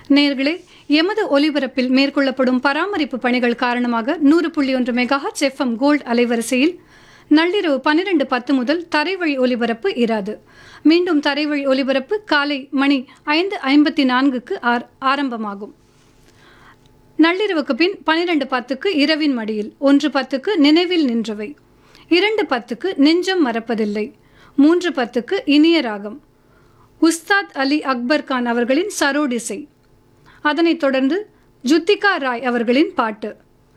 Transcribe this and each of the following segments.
நேர்களே எமது ஒலிபரப்பில் மேற்கொள்ளப்படும் பராமரிப்பு பணிகள் காரணமாக நூறு புள்ளி ஒன்று மெகாஹட் எஃப்எம் கோல்ட் அலைவரிசையில் நள்ளிரவு பன்னிரண்டு பத்து முதல் தரைவழி ஒலிபரப்பு இராது மீண்டும் தரைவழி ஒலிபரப்பு காலை மணி ஐந்து ஐம்பத்தி நான்குக்கு ஆர் ஆரம்பமாகும் நள்ளிரவுக்கு பின் பனிரெண்டு பத்துக்கு இரவின் மடியில் ஒன்று பத்துக்கு நினைவில் நின்றவை இரண்டு பத்துக்கு நெஞ்சம் மறப்பதில்லை மூன்று பத்துக்கு இனிய ராகம் உஸ்தாத் அலி அக்பர் கான் அவர்களின் சரோடிசை அதனைத் தொடர்ந்து ஜுத்திகா ராய் அவர்களின் பாட்டு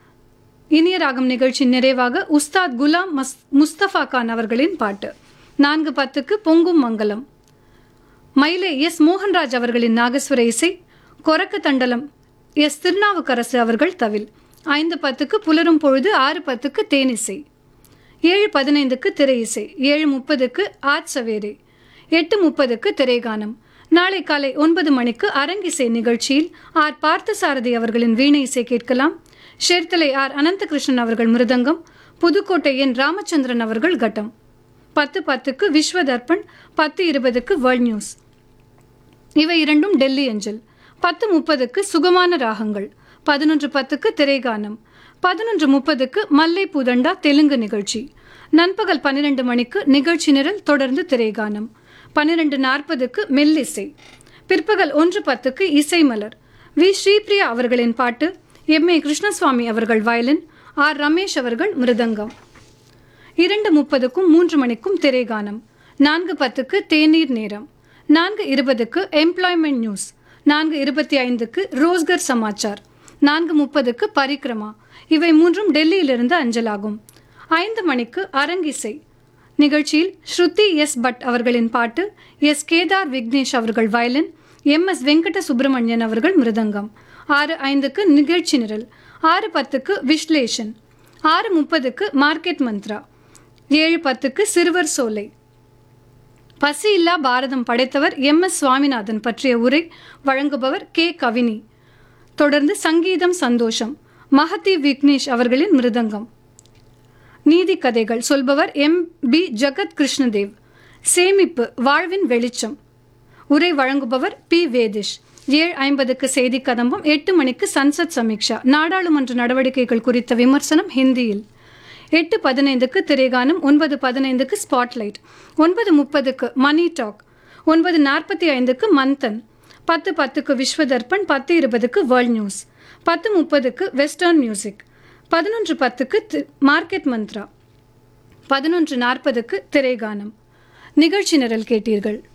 இனிய ராகம் நிகழ்ச்சி நிறைவாக உஸ்தாத் குலாம் மஸ் முஸ்தபா கான் அவர்களின் பாட்டு நான்கு பத்துக்கு பொங்கும் மங்கலம் மயிலே எஸ் மோகன்ராஜ் அவர்களின் நாகஸ்வர இசை கொரக்க தண்டலம் எஸ் திருநாவுக்கரசு அவர்கள் தவில் ஐந்து பத்துக்கு புலரும் பொழுது ஆறு பத்துக்கு தேனிசை ஏழு பதினைந்துக்கு திரை இசை ஏழு முப்பதுக்கு ஆட் சவேரே எட்டு முப்பதுக்கு திரைகானம் நாளை காலை ஒன்பது மணிக்கு அரங்கிசை நிகழ்ச்சியில் ஆர் பார்த்தசாரதி அவர்களின் வீணை இசை கேட்கலாம் ஷேர்த்தலை ஆர் அனந்தகிருஷ்ணன் அவர்கள் மிருதங்கம் புதுக்கோட்டை என் ராமச்சந்திரன் அவர்கள் கட்டம் பத்து பத்துக்கு விஸ்வ தர்ப்பண் பத்து இருபதுக்கு வேர்ல்ட் நியூஸ் இவை இரண்டும் டெல்லி அஞ்சல் பத்து முப்பதுக்கு சுகமான ராகங்கள் பதினொன்று பத்துக்கு திரைகானம் பதினொன்று முப்பதுக்கு மல்லை பூதண்டா தெலுங்கு நிகழ்ச்சி நண்பகல் பன்னிரண்டு மணிக்கு நிகழ்ச்சி நிரல் தொடர்ந்து திரைகானம் பன்னிரண்டு நாற்பதுக்கு மெல்லிசை பிற்பகல் ஒன்று பத்துக்கு இசை மலர் வி ஸ்ரீபிரியா அவர்களின் பாட்டு எம் ஏ கிருஷ்ணசுவாமி அவர்கள் வயலின் ஆர் ரமேஷ் அவர்கள் மிருதங்கம் இரண்டு முப்பதுக்கும் மூன்று மணிக்கும் திரைகானம் நான்கு பத்துக்கு தேநீர் நேரம் நான்கு இருபதுக்கு எம்ப்ளாய்மெண்ட் நியூஸ் நான்கு இருபத்தி ஐந்துக்கு ரோஸ்கர் சமாச்சார் நான்கு முப்பதுக்கு பரிக்ரமா இவை மூன்றும் டெல்லியிலிருந்து அஞ்சலாகும் ஐந்து மணிக்கு அரங்கிசை நிகழ்ச்சியில் ஸ்ருதி எஸ் பட் அவர்களின் பாட்டு எஸ் கேதார் விக்னேஷ் அவர்கள் violin M S Venkata Subramanian அவர்கள் மிருதங்கம் ஆறு ஐந்துக்கு நிகழ்ச்சி நிரல் ஆறு பத்துக்கு விஸ்லேஷன் ஆறு முப்பதுக்கு மார்க்கெட் மந்த்ரா ஏழு பத்துக்கு சிறுவர் சோலை பசி இல்லா பாரதம் படைத்தவர் எம் எஸ் சுவாமிநாதன் பற்றிய உரை வழங்குபவர் கே கவினி தொடர்ந்து சங்கீதம் சந்தோஷம் மகதி விக்னேஷ் அவர்களின் மிருதங்கம் நீதி கதைகள் சொல்பவர் எம் பி ஜகத் கிருஷ்ணதேவ் சேமிப்பு வாழ்வின் வெளிச்சம் உரை வழங்குபவர் பி வேதிஷ் ஏழு ஐம்பதுக்கு செய்தி கதம்பம் எட்டு மணிக்கு சன்சத் சமீக்ஷா நாடாளுமன்ற நடவடிக்கைகள் குறித்த விமர்சனம் ஹிந்தியில் எட்டு பதினைந்துக்கு திரைகானம் ஒன்பது பதினைந்துக்கு ஸ்பாட்லைட் ஒன்பது முப்பதுக்கு மணி டாக் ஒன்பது நாற்பத்தி ஐந்துக்கு மந்தன் பத்து பத்துக்கு விஸ்வதர்ப்பன் பத்து இருபதுக்கு வேர்ல்ட் நியூஸ் பத்து முப்பதுக்கு வெஸ்டர்ன் மியூசிக் பதினொன்று பத்துக்கு தி- மார்க்கெட் மந்த்ரா பதினொன்று நாற்பதுக்கு திரைகானம் நிகழ்ச்சி நிரல் கேட்டீர்கள்